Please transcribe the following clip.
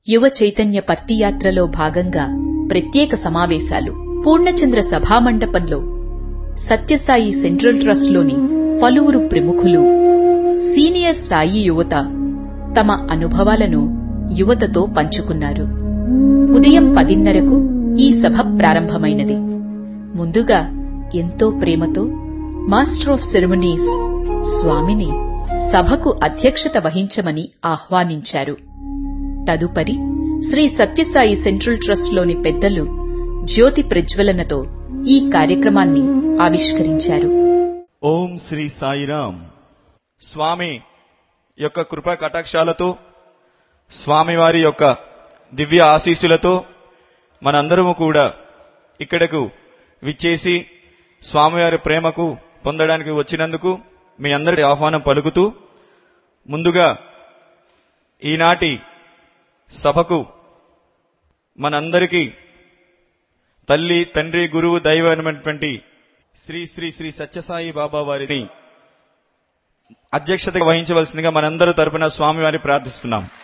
యువ చైతన్య పత్తి యాత్రలో భాగంగా ప్రత్యేక సమావేశాలు పూర్ణచంద్ర సభామండపంలో సత్యసాయి సెంట్రల్ ట్రస్ట్లోని పలువురు ప్రముఖులు సీనియర్ సాయి యువత తమ అనుభవాలను యువతతో పంచుకున్నారు ఉదయం పదిన్నరకు ఈ సభ ప్రారంభమైనది ముందుగా ఎంతో ప్రేమతో మాస్టర్ ఆఫ్ సెరమనీస్ స్వామిని సభకు అధ్యక్షత వహించమని ఆహ్వానించారు తదుపరి శ్రీ సత్యసాయి సెంట్రల్ ట్రస్ట్లోని పెద్దలు జ్యోతి ప్రజ్వలనతో ఈ కార్యక్రమాన్ని ఆవిష్కరించారు ఓం శ్రీ సాయిరామ్ స్వామి యొక్క కృపా కటాక్షాలతో స్వామివారి యొక్క దివ్య ఆశీస్సులతో మనందరము కూడా ఇక్కడకు విచ్చేసి స్వామివారి ప్రేమకు పొందడానికి వచ్చినందుకు మీ అందరి ఆహ్వానం పలుకుతూ ముందుగా ఈనాటి సభకు మనందరికీ తల్లి తండ్రి గురువు దైవమైనటువంటి శ్రీ శ్రీ శ్రీ సత్యసాయి బాబా వారిని అధ్యక్షత వహించవలసిందిగా మనందరూ తరపున స్వామివారి ప్రార్థిస్తున్నాం